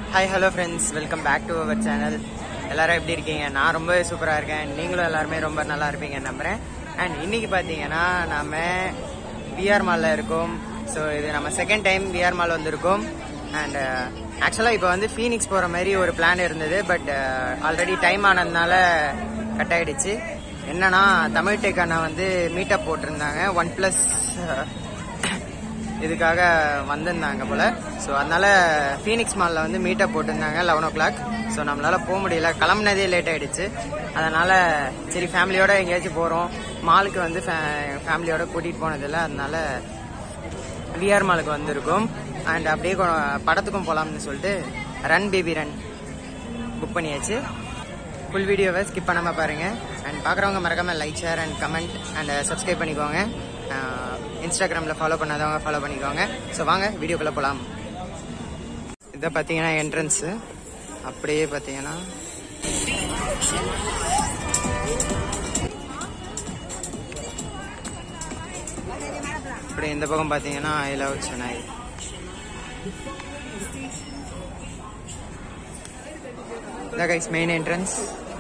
Hi hello friends welcome back to our channel எல்லாரும் எப்படி இருக்கீங்க நான் ரொம்பவே சூப்பராக இருக்கேன் நீங்களும் எல்லாருமே ரொம்ப நல்லா இருப்பீங்கன்னு நம்புகிறேன் அண்ட் இன்னைக்கு பார்த்தீங்கன்னா நாம விஆர் மாலில் இருக்கோம் ஸோ இது நம்ம செகண்ட் டைம் விஆர் மால் வந்திருக்கோம் அண்ட் ஆக்சுவலாக இப்போ வந்து ஃபீனிக்ஸ் போகிற மாதிரி ஒரு பிளான் இருந்தது பட் ஆல்ரெடி டைம் ஆனதுனால கட் ஆயிடுச்சு என்னன்னா தமிழ் டெக் அண்ணா வந்து மீட்டப் போட்டிருந்தாங்க ஒன் ப்ளஸ் இதுக்காக வந்திருந்தாங்க போல ஸோ அதனால ஃபீனிக்ஸ் மாலில் வந்து மீட்டப் போட்டிருந்தாங்க லெவன் ஓ கிளாக் ஸோ நம்மளால போக முடியல கிளம்புனதே லேட் ஆயிடுச்சு அதனால சரி ஃபேமிலியோட எங்கேயாச்சும் போகிறோம் மாலுக்கு வந்து ஃபேமிலியோட கூட்டிகிட்டு போனதில்லை அதனால விஆர் மாலுக்கு வந்திருக்கோம் அண்ட் அப்படியே கொ- படத்துக்கும் போகலாம்னு சொல்லிட்டு ரன் பேபி ரன் புக் பண்ணியாச்சு ஃபுல் வீடியோவை ஸ்கிப் பண்ணாமல் பாருங்க அண்ட் பார்க்குறவங்க மறக்காம like share and comment and subscribe பண்ணிக்கோங்க இன்ஸ்டாகிராமில் ஃபாலோ பண்ணாதவங்க ஃபாலோ பண்ணிக்கோங்க ஸோ வாங்க வீடியோக்குள்ளே போகலாம் இதை பார்த்தீங்கன்னா என்ட்ரன்ஸு அப்படியே பார்த்தீங்கன்னா இப்படி இந்த பக்கம் பார்த்தீங்கன்னா ஐ லவ் சென்னை இந்த guys main entrance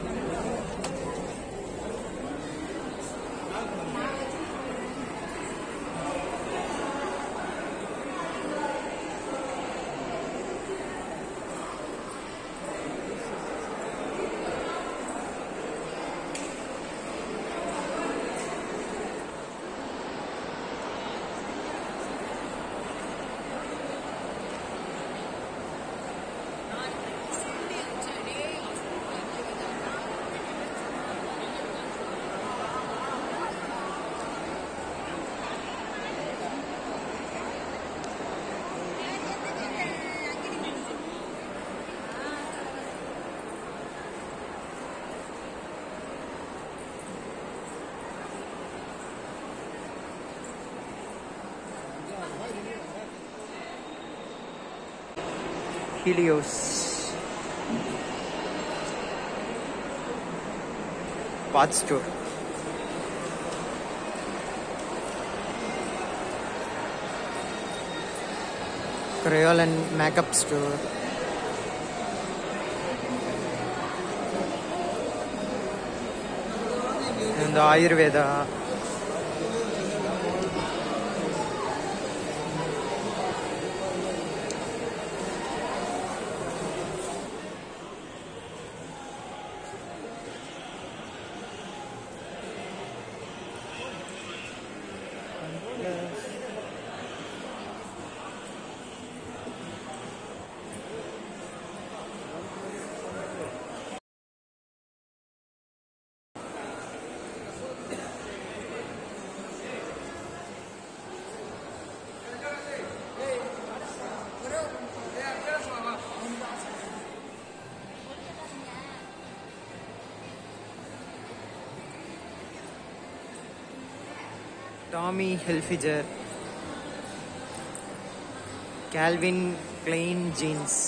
Helios bath store Kryolan and makeup store இந்த Ayurveda Tommy Hilfiger Calvin Klein jeans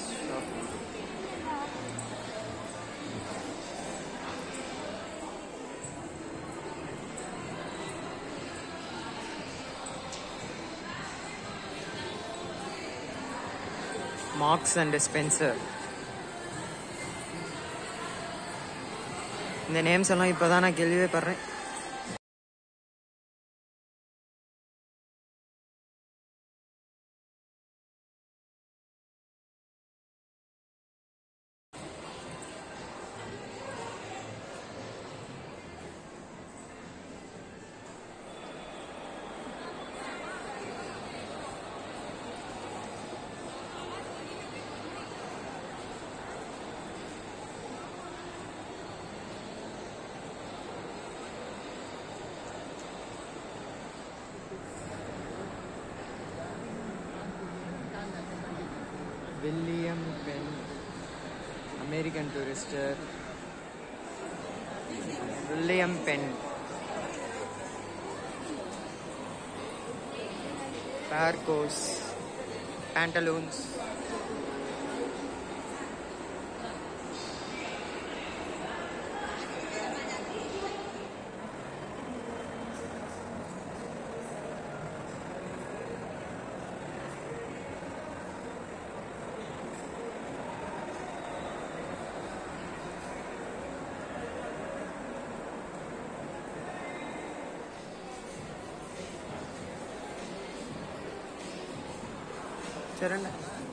Marks and Spencer இந்த நேம்ஸ் எல்லாம் இப்போதான் நான் கேள்வியே படுறேன் William Penn American Tourister William Penn பேர்கோஸ் பேண்டலூன்ஸ் சரண்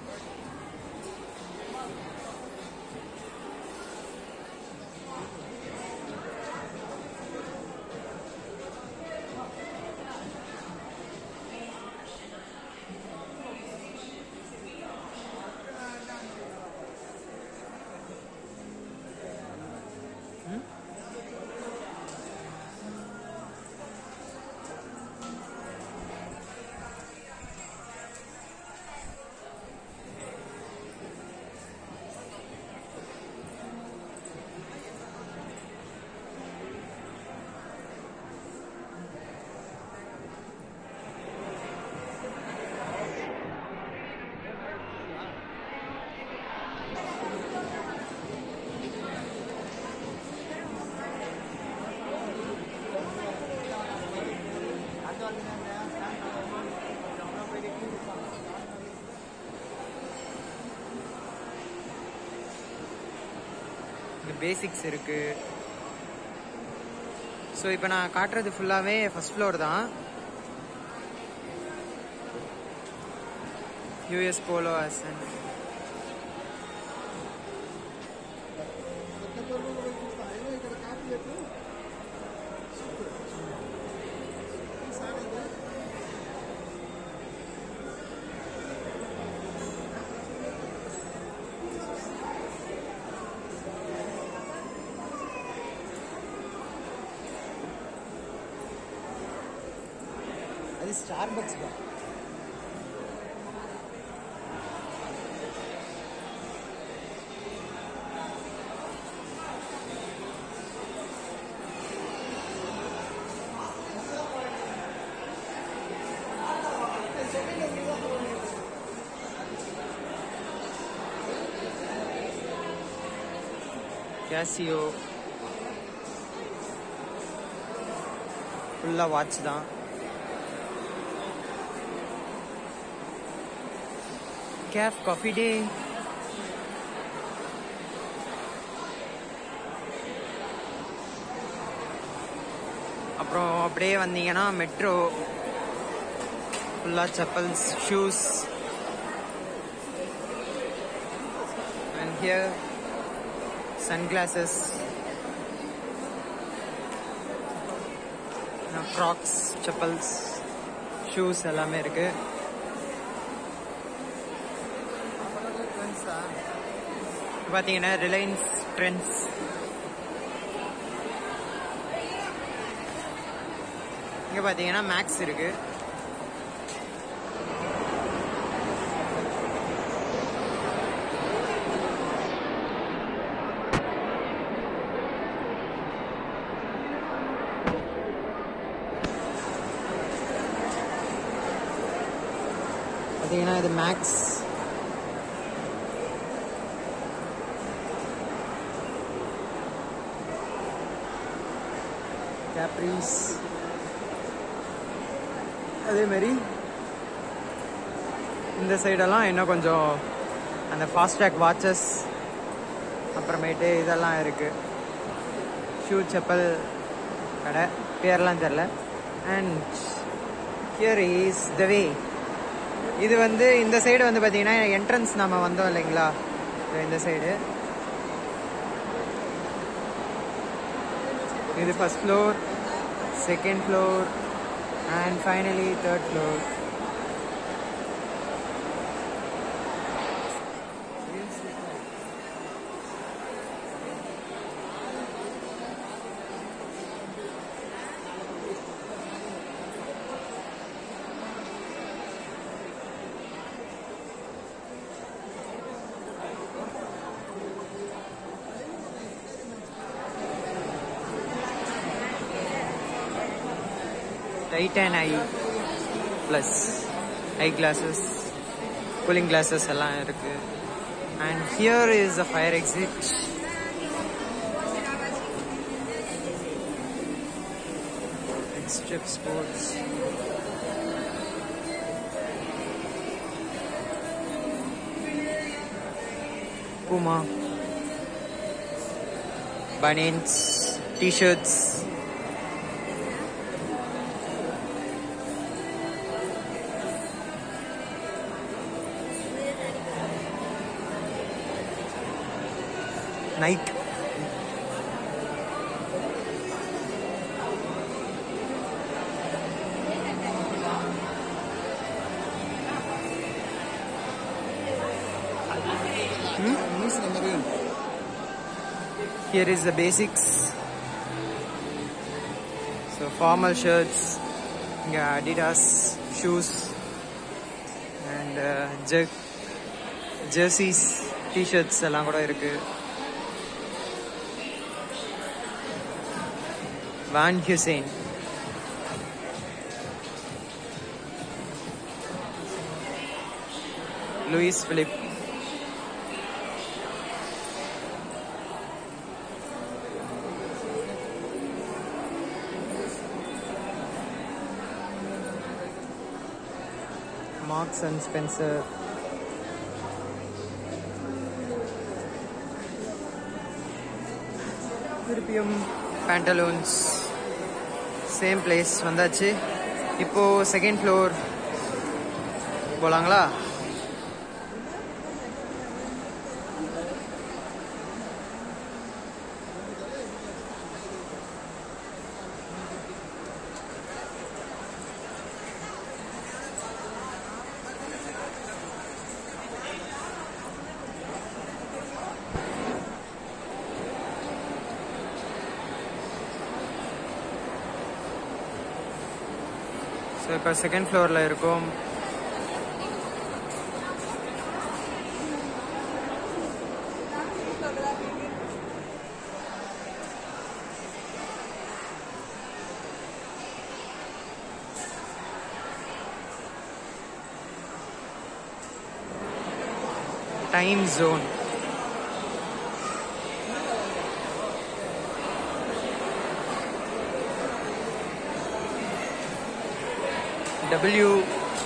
பேசிக்ஸ் இருக்கு ஸோ இப்போ நான் காட்டுறது ஃபுல்லாகவே ஃபர்ஸ்ட் ஃப்ளோர் தான் யூஎஸ் போலோ அசன் அது ஸ்டார் பக்ஸ் தான் கேசியோ ஃபுல்லாக வாட்ச் தான் கேஃப் காஃபி டே அப்புறம் அப்படியே வந்தீங்கன்னா மெட்ரோ ஃபுல்லாக chappals shoes and here sunglasses Crocs chappals shoes எல்லாமே இருக்கு பார்த்தீங்கன்னா ரிலையன்ஸ் ட்ரெண்ட்ஸ் இங்கே பார்த்தீங்கன்னா மேக்ஸ் இருக்கு பார்த்தீங்கன்னா இது மேக்ஸ் கேப்ரிஸ் அதேமாரி இந்த சைடெல்லாம் இன்னும் கொஞ்சம் அந்த ஃபாஸ்ட்ராக் வாட்சஸ் அப்புறமேட்டு இதெல்லாம் இருக்குது ஷூ செப்பல் கடை பேர்லாம் தெரில and here is the way இது வந்து இந்த சைடு வந்து பார்த்தீங்கன்னா என்ட்ரன்ஸ் நம்ம வந்தோம் இல்லைங்களா இதோ இந்த சைடு இது first floor second floor and finally third floor Titan Eye Plus eyeglasses cooling glasses எல்லாம் இருக்கு and here is a fire exit strip sports Puma bunions t-shirts Nike Here is the basics. So formal shirts, இங்க Adidas shoes and uh, jer jerseys, t-shirts எல்லாம் கூட இருக்கு. Van Hussein. Louis Philippe. Marks and Spencer. திருப்பியும் Pantaloons same place வந்தாச்சு இப்போ second floor போலாங்களா so இப்போ second ஃப்ளோரில் இருக்கோம் டைம் ஜோன் W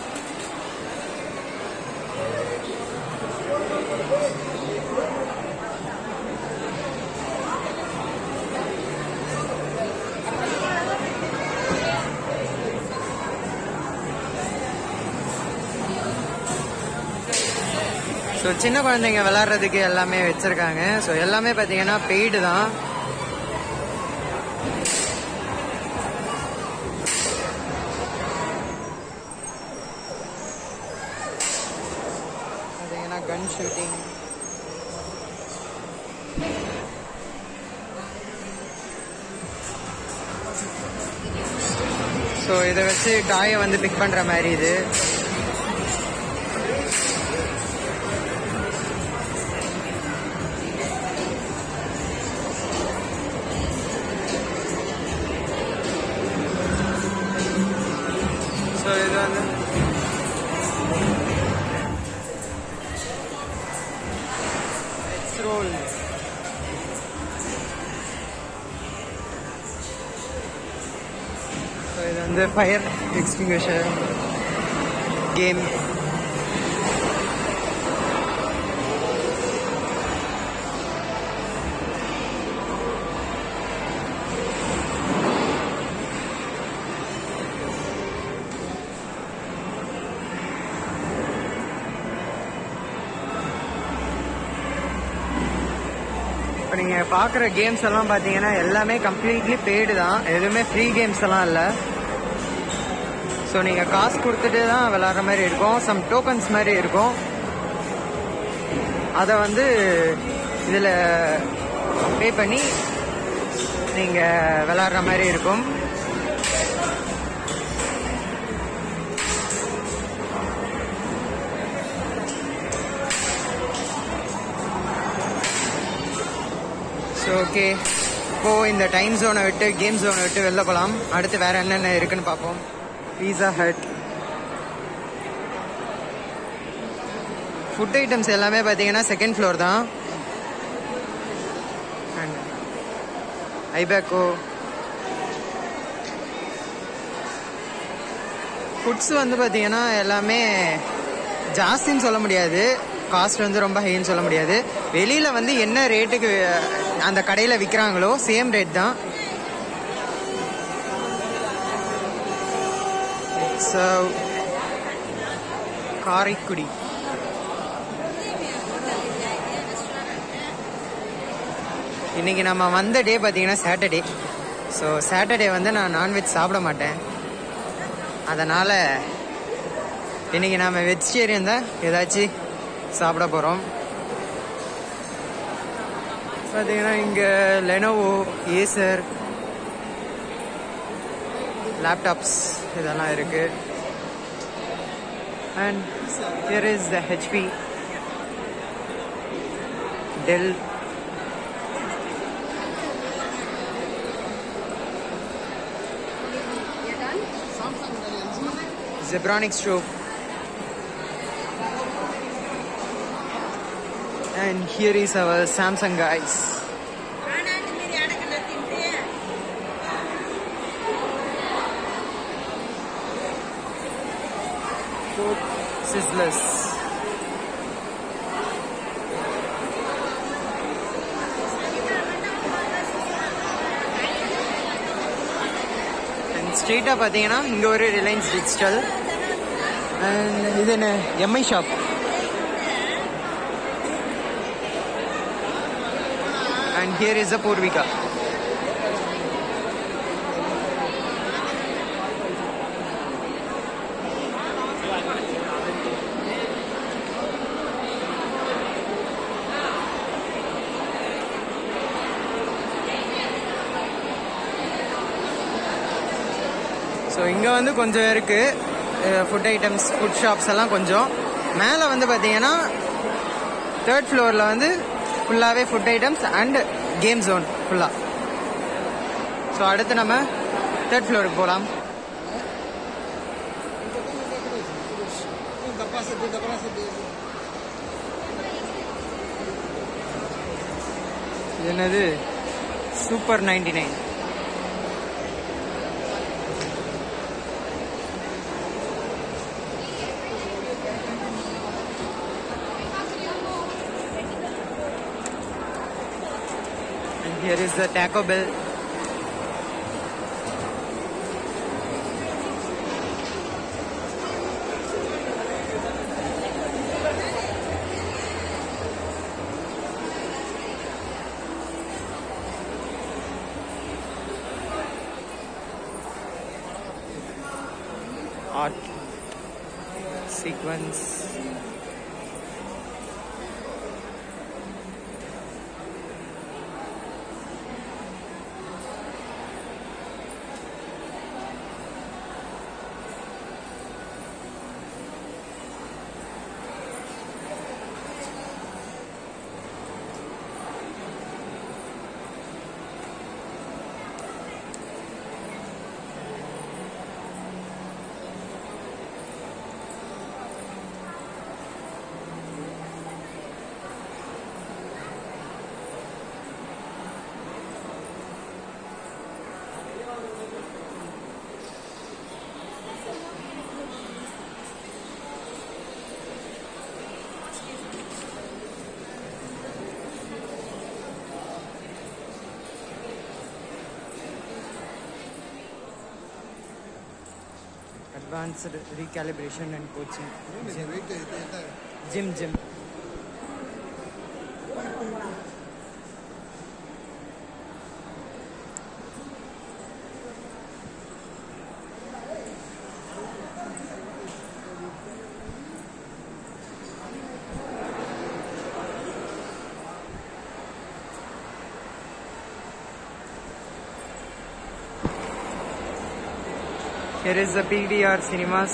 ஸோ சின்ன குழந்தைங்க விளாட்றதுக்கு எல்லாமே வச்சிருக்காங்க ஸோ எல்லாமே பார்த்தீங்கன்னா பெய்டு தான் பார்த்தீங்கன்னா கன் ஷூட்டிங் ஸோ இதை வச்சு காயை வந்து பிக் பண்ணுற மாதிரி இது ஸோ இது வந்து roll. ஸோ இது வந்து ஃபயர் எக்ஸ்டிங்யூஷர் கேம் இப்போ நீங்கள் பார்க்குற கேம்ஸ் எல்லாம் பார்த்தீங்கன்னா எல்லாமே கம்ப்ளீட்லி பெய்டு தான் எதுவுமே ஃப்ரீ கேம்ஸ் எல்லாம் இல்லை ஸோ நீங்கள் காசு கொடுத்துட்டு தான் விளாட்ற மாதிரி இருக்கும் சம் டோக்கன்ஸ் மாதிரி இருக்கும் அதை வந்து இதில் பே பண்ணி நீங்கள் விளாட்ற மாதிரி இருக்கும் ஸோ ஓகே இப்போ இந்த டைம் ஜோனை விட்டு கேம் ஜோனை விட்டு வெளில போகலாம் அடுத்து வேற என்னென்ன இருக்குன்னு பார்ப்போம் பீஸா ஹட் ஃபுட் ஐட்டம்ஸ் எல்லாமே பார்த்தீங்கன்னா செகண்ட் ஃப்ளோர் தான் ஐபேக்கோ ஃபுட்ஸ் வந்து பார்த்தீங்கன்னா எல்லாமே ஜாஸ்தின்னு சொல்ல முடியாது காஸ்ட் வந்து ரொம்ப ஹைன்னு சொல்ல முடியாது வெளியில் வந்து என்ன ரேட்டுக்கு அந்த கடையில் விற்கிறாங்களோ சேம் ரேட் தான் ஸோ காரைக்குடி இன்னைக்கு நம்ம வந்த டே பார்த்தீங்கன்னா சாட்டர்டே ஸோ சாட்டர்டே வந்து நான் நான்வெஜ் சாப்பிட மாட்டேன் அதனால் இன்னைக்கு நாம வெஜிடேரியன் தான் ஏதாச்சும் சாப்பிட போகிறோம் பார்த்தீங்கன்னா இங்கே லெனோவோ ஏசர் லேப்டாப்ஸ் இதெல்லாம் இருக்கு and here is the HP Dell Zebronic strobe. And here is our Samsung guys. ஆனாண்டு மீறி அடக்கல தின்ட்டு Coke Sizzlers. அண்ட் ஸ்ட்ரெயிட்டாக பார்த்தீங்கன்னா இங்கே ஒரு ரிலையன்ஸ் டிஜிட்டல் அண்ட் இது என்ன Mi shop and here is a Poorvika so இங்கே வந்து கொஞ்சம் இருக்குது ஃபுட் ஐட்டம்ஸ் ஃபுட் ஷாப்ஸ் எல்லாம் கொஞ்சம் மேலே வந்து பார்த்தீங்கன்னா தேர்ட் ஃப்ளோரில் வந்து ஃபுல்லாகவே food items and game zone ஃபுல்லாக ஸோ அடுத்து நம்ம தேர்ட் ஃப்ளோருக்கு போகலாம் இது என்னது super ninety nine And here is the Taco Bell. Art sequence. Advanced recalibration and coaching. Gym, gym. Here is the PDR cinemas.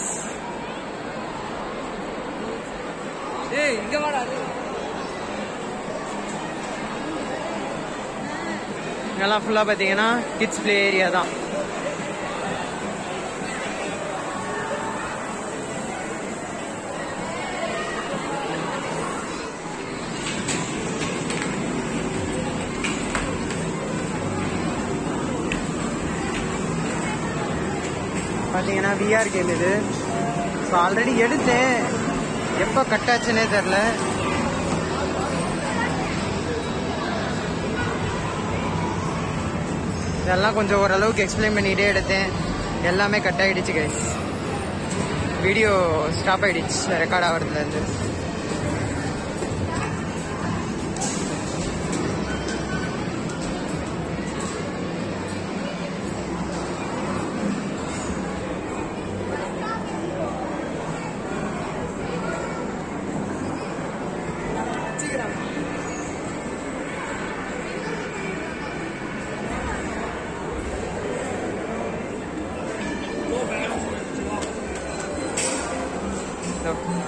ஏய் இங்க வாடா இங்கெல்லாம் ஃபுல்லாக பார்த்தீங்கன்னா கிட்ஸ் ப்ளே ஏரியா தான் பார்த்தீங்கன்னா விஆர் கேம் இது ஸோ ஆல்ரெடி எடுத்தேன் எப்போ கட் ஆச்சுன்னே தெரில இதெல்லாம் கொஞ்சம் ஓரளவுக்கு எக்ஸ்பிளைன் பண்ணிகிட்டே எடுத்தேன் எல்லாமே கட் ஆகிடுச்சு கைஸ் வீடியோ ஸ்டாப் ஆகிடுச்சு ரெக்கார்ட் ஆகிறதுலேருந்து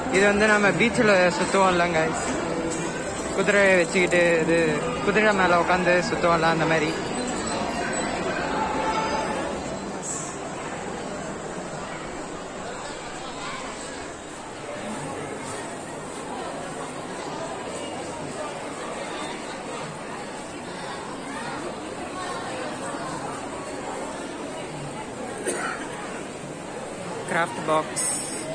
இது வந்து நம்ம பீச்சில் சுற்றுவோம்ல guys குதிரையை வச்சுக்கிட்டு இது குதிரை மேலே உட்காந்து சுற்றுவோம்ல அந்த மாதிரி craft box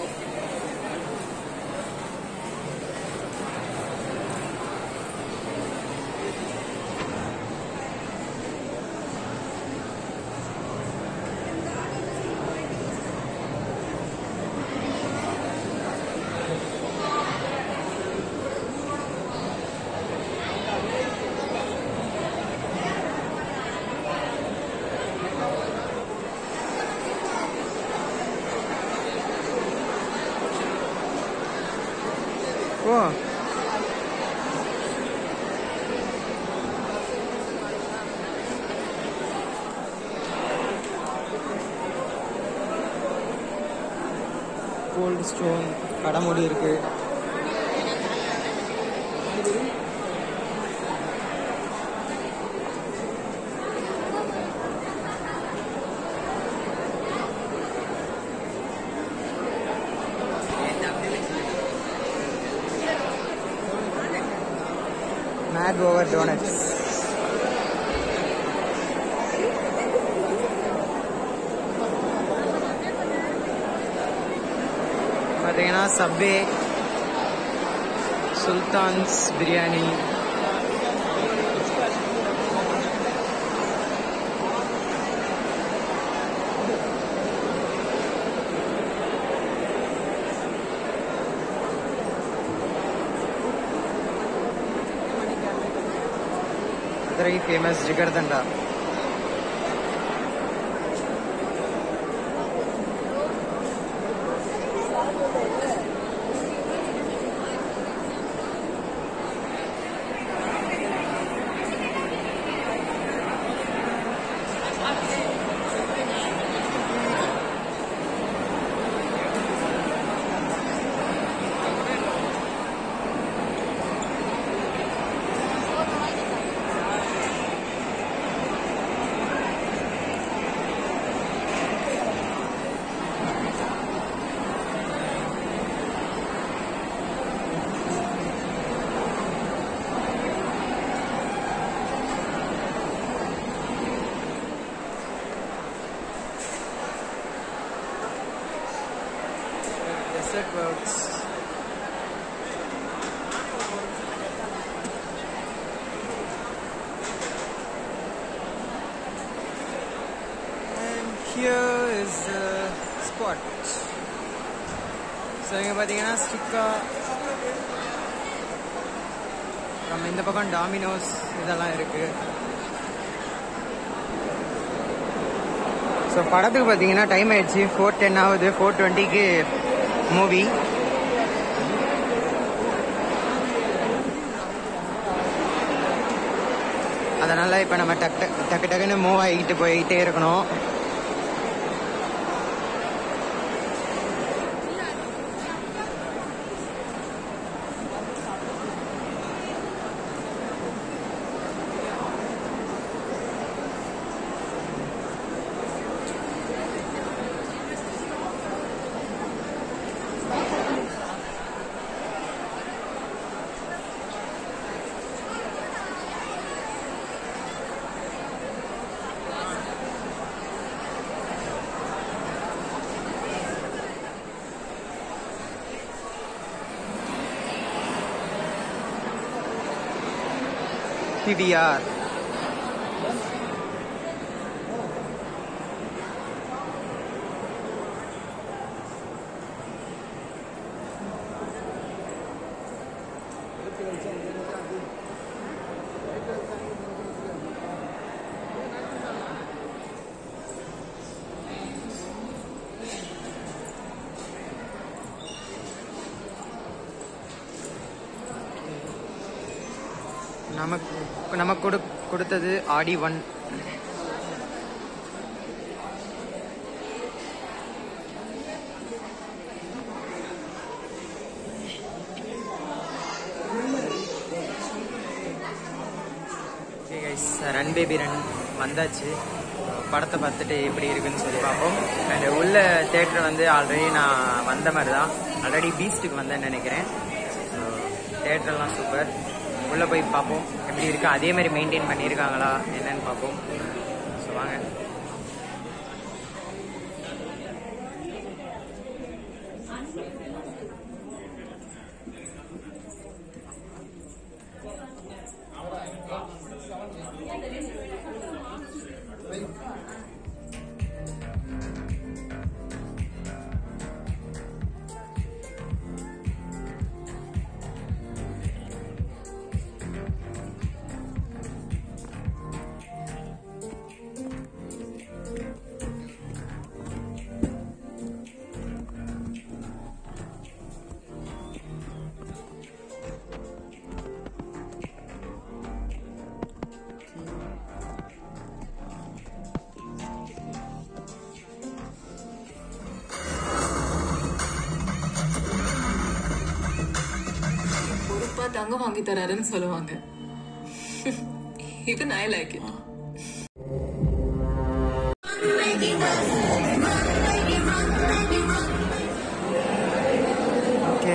oh Cold Stone கடமுடி இருக்கு மேட் ஓவர் டோனட்ஸ் பார்த்தீங்கன்னா Subway Sultans biryani Madurai famous jigarthanda Desert Works. And here is the spot. So இங்கே பார்த்தீங்கன்னா ஸ்டிக்கா நம்ம இந்த பக்கம் டாமினோஸ் இதெல்லாம் இருக்கு ஸோ படத்துக்கு பார்த்தீங்கன்னா டைம் ஆயிடுச்சு ஃபோர் டென் ஆகுது ஃபோர் டுவெண்ட்டிக்கு மூவி அதனால இப்போ நம்ம டக் டக் டக்கு டக்குன்னு மூவ் ஆகிட்டு போயிட்டே இருக்கணும் பிவிஆர் நமக்கு நமக்கு கொடு கொடுத்தது ஆடி ஒன் ரன் பேபி ரன் வந்தாச்சு படத்தை பார்த்துட்டு எப்படி இருக்குன்னு சொல்லி பார்ப்போம் அண்ட் உள்ள தேட்டர் வந்து ஆல்ரெடி நான் வந்த மாதிரி தான் ஆல்ரெடி பீஸ்ட்டுக்கு வந்தேன்னு நினைக்கிறேன் ஸோ தேட்டர்லாம் சூப்பர் உள்ளே போய் பார்ப்போம் எப்படி இருக்கு அதே மாதிரி மெயின்டைன் பண்ணியிருக்காங்களா என்னன்னு பார்ப்போம் ஸோ வாங்க பொறுப்பா தங்கம் வாங்கி தராருன்னு சொல்லுவாங்க even I like it. Okay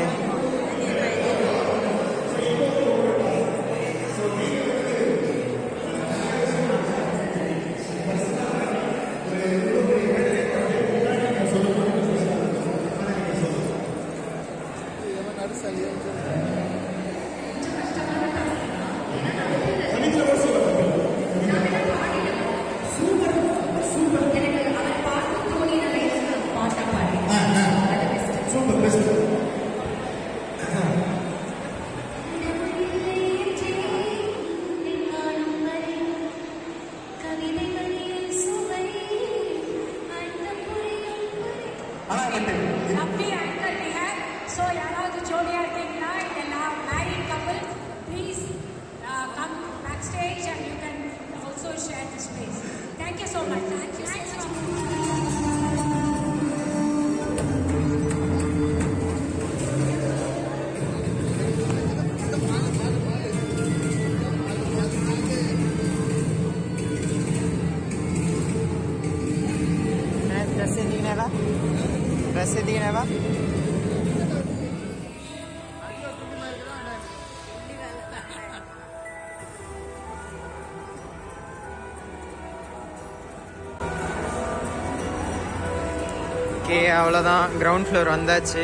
Lovely anchor we have. So யாராவது ஜோடியா இருக்கீங்களா இல்ல married couple, please uh, come backstage and you can also share the space. Thank you so much. Thank you so much. Dress எத்திக்கினேவா dress எத்திக்கினேவா okay அவ்வளோதான் ground floor வந்தாச்சு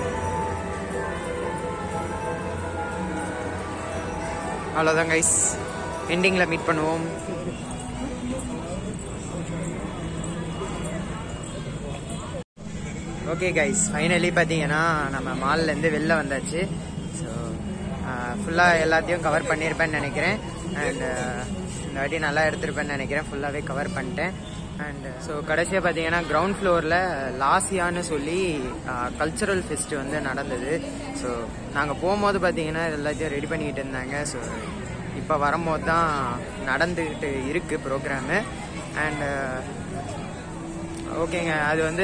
அவ்வளோதான் கைஸ் எண்டிங்கில் மீட் பண்ணுவோம் ஓகே கைஸ் ஃபைனலி பார்த்தீங்கன்னா நம்ம மால்லேருந்து வெளில வந்தாச்சு ஸோ ஃபுல்லாக எல்லாத்தையும் கவர் பண்ணியிருப்பேன்னு நினைக்கிறேன் அண்ட் இந்த வாட்டி நல்லா எடுத்திருப்பேன்னு நினைக்கிறேன் ஃபுல்லாகவே கவர் பண்ணிட்டேன் அண்ட் ஸோ கடைசியாக பார்த்தீங்கன்னா கிரவுண்ட் ஃப்ளோரில் லாசியான்னு சொல்லி கல்ச்சுரல் ஃபெஸ்ட் வந்து நடந்தது ஸோ நாங்கள் போகும்போது பார்த்தீங்கன்னா இது எல்லாத்தையும் ரெடி பண்ணிக்கிட்டு இருந்தாங்க ஸோ இப்போ வரும்போது தான் நடந்துக்கிட்டு இருக்குது ப்ரோக்ராமு அண்ட் ஓகேங்க அது வந்து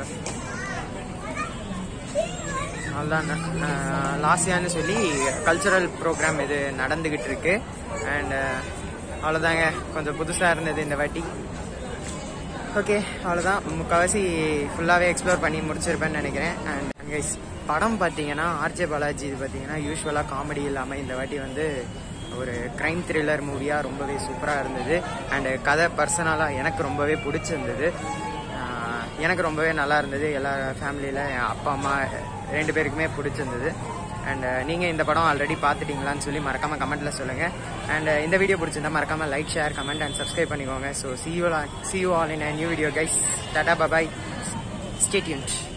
அவ்வளோதான் லாஸ்யான்னு சொல்லி கல்ச்சுரல் ப்ரோக்ராம் இது நடந்துக்கிட்டு இருக்கு அண்ட் அவ்வளோதாங்க கொஞ்சம் புதுசாக இருந்தது இந்த வாட்டி ஓகே அவ்வளோதான் முக்கால்வாசி ஃபுல்லாகவே எக்ஸ்ப்ளோர் பண்ணி முடிச்சிருப்பேன்னு நினைக்கிறேன் அண்ட் கைஸ் படம் பார்த்தீங்கன்னா ஆர்ஜே பாலாஜி இது பார்த்தீங்கன்னா யூஸ்வலாக காமெடி இல்லாமல் இந்த வாட்டி வந்து ஒரு க்ரைம் த்ரில்லர் மூவியாக ரொம்பவே சூப்பராக இருந்தது அண்டு கதை பர்சனலாக எனக்கு ரொம்பவே பிடிச்சிருந்தது ஆஹ் எனக்கு ரொம்பவே நல்லா இருந்தது எல்லா ஃபேமிலியில் என் அப்பா அம்மா ரெண்டு பேருக்குமே பிடிச்சிருந்தது அண்ட் நீங்கள் இந்த படம் ஆல்ரெடி பார்த்துட்டீங்களான்னு சொல்லி மறக்காமல் கமெண்ட்டில் சொல்லுங்கள் அண்ட் இந்த வீடியோ பிடிச்சிருந்தா மறக்காமல் like share comment and subscribe பண்ணிக்கோங்க so see you see you all in new video guys டாடா பபாய் ஸ்டே டியூன்ட்